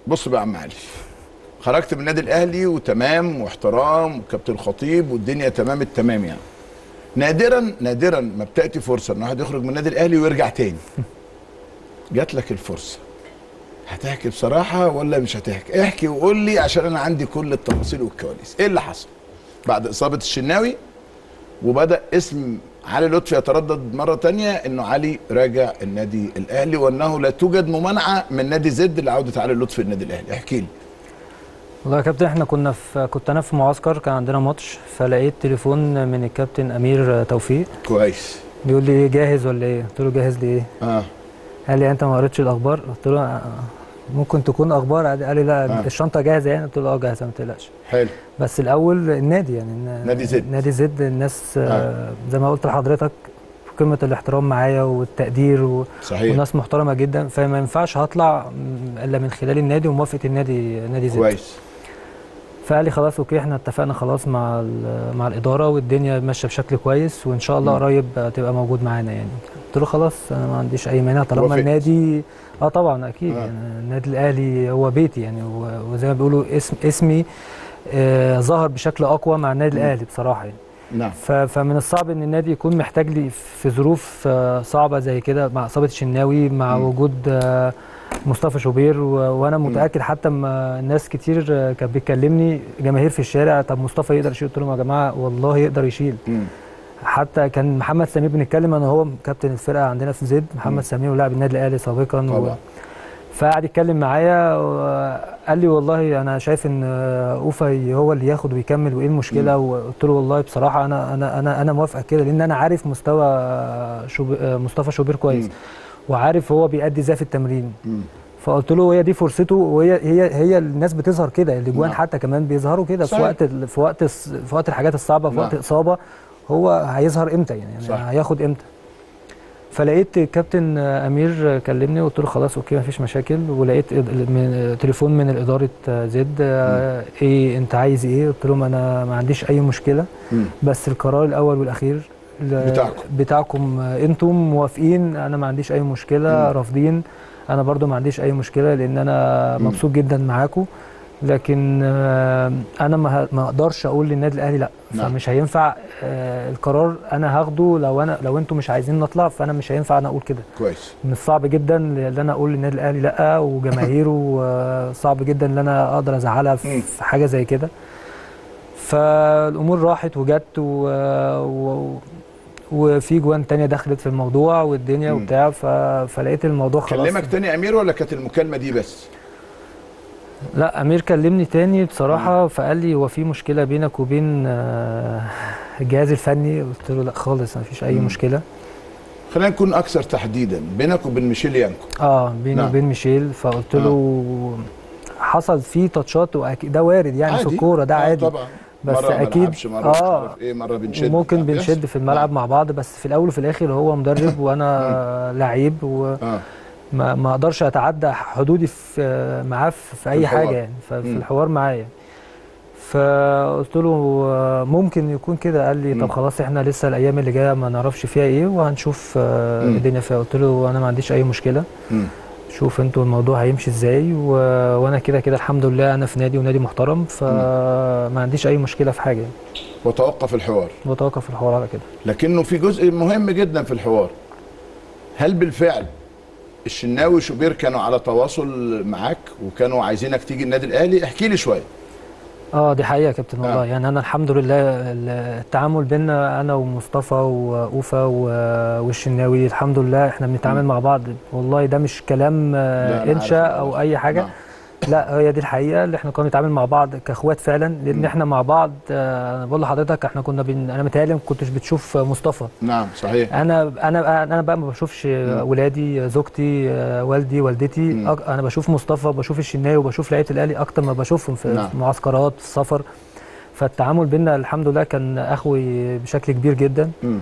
بص بقى يا عم علي خرجت من النادي الاهلي وتمام واحترام وكابتن الخطيب والدنيا تمام التمام يعني نادرا نادرا ما بتاتي فرصه ان واحد يخرج من النادي الاهلي ويرجع تاني جات لك الفرصه هتحكي بصراحه ولا مش هتحكي احكي وقول لي عشان انا عندي كل التفاصيل والكواليس ايه اللي حصل بعد اصابه الشناوي وبدا اسم علي لطفي يتردد مره تانية انه علي راجع النادي الاهلي وانه لا توجد ممانعه من نادي زد لعوده علي لطفي النادي الاهلي احكي لي والله يا كابتن احنا كنا في كنت انا في معسكر كان عندنا ماتش فلقيت تليفون من الكابتن امير توفيق كويس بيقول لي جاهز ولا ايه قلت له جاهز لايه اه قال لي انت ما قريتش الاخبار قلت له آه، ممكن تكون اخبار عادي. قال لي لا آه. الشنطه جاهزه يعني قلت له اه جاهزه ما تقلقش حلو بس الاول النادي يعني الن- نادي زد. نادي زد الناس آه. زي ما قلت لحضرتك في قمه الاحترام معايا والتقدير و... صحيح وناس محترمه جدا فما ينفعش هطلع م- الا من خلال النادي وموافقه النادي نادي زد كويس فقال لي خلاص اوكي احنا اتفقنا خلاص مع ال- مع الاداره والدنيا ماشيه بشكل كويس وان شاء الله مم. قريب تبقى موجود معانا يعني قلت له خلاص انا ما عنديش اي مانع طالما وافقت. النادي اه طبعا اكيد آه. يعني النادي الاهلي هو بيتي يعني و- وزي ما بيقولوا اسم اسمي آه ظهر بشكل اقوى مع النادي مم. الاهلي بصراحه يعني نعم ف- فمن الصعب ان النادي يكون محتاج لي في ظروف آه، صعبه زي كده مع اصابه الشناوي مع مم. وجود آه، مصطفى شوبير و- وانا مم. متاكد حتى ما ناس كتير آه، كانت بتكلمني جماهير في الشارع طب مصطفى يقدر يشيل قلت لهم يا جماعه والله يقدر يشيل مم. حتى كان محمد سمير بنتكلم انا هو كابتن الفرقه عندنا في زد مم. محمد سمير ولاعب النادي الاهلي سابقا و... طبعا فقعد يتكلم معايا وقال لي والله انا شايف ان اوفا هو اللي ياخد ويكمل وايه المشكله وقلت له والله بصراحه انا انا انا انا موافقه كده لان انا عارف مستوى شوب... مصطفى شوبير كويس مم. وعارف هو بيأدي ازاي في التمرين مم. فقلت له هي دي فرصته وهي هي هي الناس بتظهر كده الاجوان نعم. حتى كمان بيظهروا كده في صحيح. وقت ال- في وقت الس- في وقت الحاجات الصعبه في وقت نعم. اصابه هو هيظهر امتى يعني, صح. يعني هياخد امتى فلقيت كابتن امير كلمني وقلت له خلاص اوكي مفيش مشاكل ولقيت إد- من تليفون من اداره زد آه، ايه انت عايز ايه قلت لهم انا ما عنديش اي مشكله مم. بس القرار الاول والاخير ل- بتاعكم. بتاعكم آه، انتم موافقين انا ما عنديش اي مشكله مم. رافضين انا برضو ما عنديش اي مشكله لان انا مم. مبسوط جدا معاكم لكن آه، انا ما ه- ما اقدرش اقول للنادي الاهلي لا نعم. فمش هينفع آه، القرار انا هاخده لو انا لو انتم مش عايزين نطلع فانا مش هينفع انا اقول كده كويس من الصعب جدا ان انا اقول للنادي الاهلي لا وجماهيره آه، صعب جدا ان انا اقدر ازعلها مم. في في حاجه زي كده فالامور راحت وجت و... و... وفي جوان تانية دخلت في الموضوع والدنيا مم. وبتاع ف... فلقيت الموضوع خلاص كلمك تاني يا امير ولا كانت المكالمه دي بس لا امير كلمني تاني بصراحه فقال لي هو في مشكله بينك وبين آه، الجهاز الفني قلت له لا خالص ما فيش اي مم. مشكله خلينا نكون اكثر تحديدا بينك وبين ميشيل يانكو اه بيني نعم. وبين ميشيل فقلت آه. له حصل فيه تاتشات واكيد ده وارد يعني في عادي. الكوره ده آه عادي طبعا بس مرة ما أكيد. نلعبش، مرة مش آه. عارف ايه مره بنشد ممكن آه، بنشد بيحصل. في الملعب مع بعض بس في الاول وفي الاخر هو مدرب وانا لعيب وما اه ما اقدرش اتعدى حدودي في معاه في في اي الحوار. حاجه يعني ف- في مم. الحوار معايا فقلت له آه، ممكن يكون كده قال لي مم. طب خلاص احنا لسه الايام اللي جايه ما نعرفش فيها ايه وهنشوف آه، مم. الدنيا فيها قلت له انا ما عنديش اي مشكله مم. شوف انتوا الموضوع هيمشي ازاي و... وانا كده كده الحمد لله انا في نادي ونادي محترم فما عنديش اي مشكله في حاجه وتوقف الحوار وتوقف الحوار على كده لكنه في جزء مهم جدا في الحوار هل بالفعل الشناوي وشوبير كانوا على تواصل معاك وكانوا عايزينك تيجي النادي الاهلي احكي لي شويه اه دي حقيقه يا كابتن والله آه. يعني انا الحمد لله التعامل بينا انا ومصطفى واوفا و- والشناوي الحمد لله احنا بنتعامل مم. مع بعض والله ده مش كلام آه، لا، أنا انشاء عارف او الموضوع. اي حاجه نعم. لا هي دي الحقيقه اللي احنا كنا بنتعامل مع بعض كاخوات فعلا لان مم. احنا مع بعض آه، انا بقول لحضرتك احنا كنا بن... انا متهيألي ما كنتش بتشوف مصطفى نعم صحيح انا انا انا بقى ما بشوفش ولادي زوجتي آه، والدي والدتي مم. أك- انا بشوف مصطفى بشوف الشناوي وبشوف لعيبه الاهلي اكتر ما بشوفهم في نعم. في معسكرات في السفر فالتعامل بينا الحمد لله كان اخوي بشكل كبير جدا مم.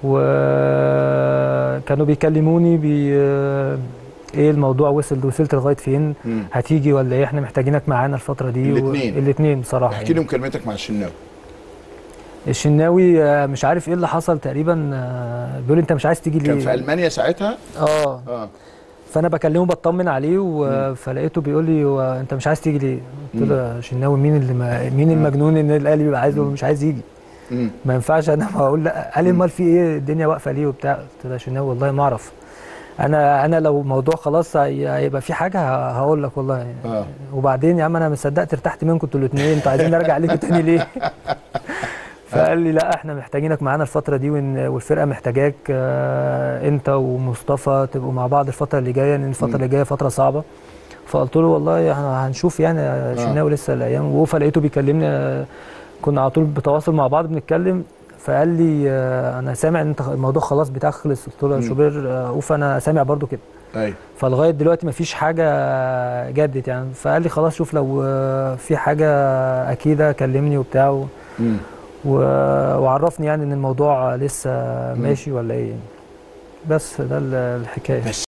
وكانوا بيكلموني بي ايه الموضوع وصل وصلت لغايه فين مم. هتيجي ولا ايه احنا محتاجينك معانا الفتره دي الاتنين. الاثنين بصراحه احكي لي يعني. مكالمتك مع الشناوي الشناوي آه، مش عارف ايه اللي حصل تقريبا آه، بيقول لي انت مش عايز تيجي كان ليه في المانيا ساعتها اه اه فانا بكلمه بطمن عليه و... فلقيته بيقول لي هو انت مش عايز تيجي ليه؟ قلت له يا شناوي مين اللي ما... مين المجنون ان الاهلي بيبقى عايزه ومش عايز يجي؟ مم. ما ينفعش انا ما اقول لا قال لي امال في ايه الدنيا واقفه ليه وبتاع قلت له يا شناوي والله ما اعرف انا انا لو الموضوع خلاص هي- هيبقى في حاجه ه- هقول لك والله اه وبعدين يا عم انا ما صدقت ارتحت منكم انتوا الاثنين انتوا عايزين نرجع ليكم تاني ليه؟ فقال لي لا احنا محتاجينك معانا الفتره دي وإن- والفرقه محتاجاك آه، انت ومصطفى تبقوا مع بعض الفتره اللي جايه لان الفتره اللي جايه فتره صعبه فقلت له والله احنا هنشوف يعني يا شناوي لسه الايام ووفا لقيته بيكلمني آه، كنا على طول بتواصل مع بعض بنتكلم فقال لي آه، انا سامع ان انت الموضوع خلاص بتاعك خلص قلت له يا مم. شوبير آه، اوفا انا سامع برضو كده ايوه فلغايه دلوقتي مفيش حاجه جدت يعني فقال لي خلاص شوف لو آه، في حاجه اكيده كلمني وبتاع و- مم. و- وعرفني يعني ان الموضوع لسه ماشي ولا ايه يعني. بس ده ال- الحكايه بس